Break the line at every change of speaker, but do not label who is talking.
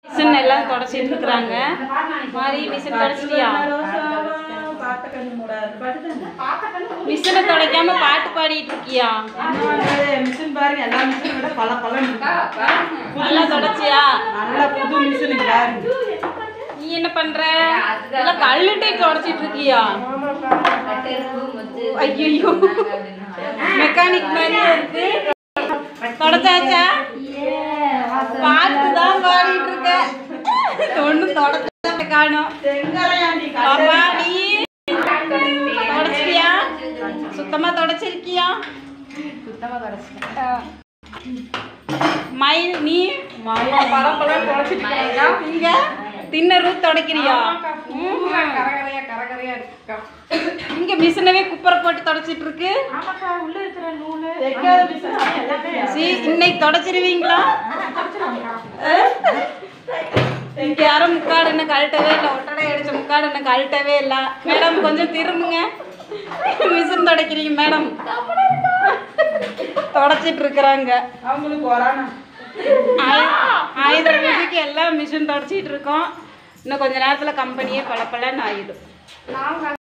Machine எல்லாம் தொடச்சிட்டு இருக்கிறாங்க மாதிரி மிஷின் தொடச்சிட்டியா
பார்த்த கண்ணு மூடாது பாட்டு
மிஷினை துடைக்காம பாட்டு பாடிட்டு இருக்கியா
மிஷின் பாருங்க எல்லா மிஷினை விட பல பலன்
நல்லா தொடச்சியா
நல்ல புது மிஷின் பாருங்க
நீ என்ன பண்ற இல்ல கல்லுட்டே தொடச்சிட்டு இருக்கியா ஐயோ மெக்கானிக் மாதிரியே இருக்கு தொடச்சாச்சா பாட்டு தான் பாடிட்டு இருக்க ஒண்ணும் தொடச்சா காணும்
செங்கலையாண்டி
பாப்பா நீ தொடச்சிட்டியா சுத்தமா தொடச்சிருக்கியா ஆ. மயில் நீ இங்க தின்னரு துடைக்கிறியா ம். இங்க மிஷினவே குப்பரை போட்டு தொடச்சிட்டு இருக்கு
தைக்காத மிஷின் எல்லாமே
சி இன்னைக்கு தொடச்சிருவீங்களா இங்க யாரும் முக்காடு இன்னும் கழட்டவே இல்லை ஒட்டடை அடிச்ச முக்காடு இன்னும் கழட்டவே இல்லை மேடம் கொஞ்சம் திரும்புங்க மிஷின் துடைக்கிறீங்க மேடம் தொடச்சிட்டு இருக்கிறாங்க
அவங்களுக்கு கொரோனா
ஆயுத பூஜைக்கு எல்லாம் மிஷின் தொடச்சிட்டு இருக்கோம் இன்னும் கொஞ்ச நேரத்தில் கம்பெனியே பல பலன்னு ஆயிடும்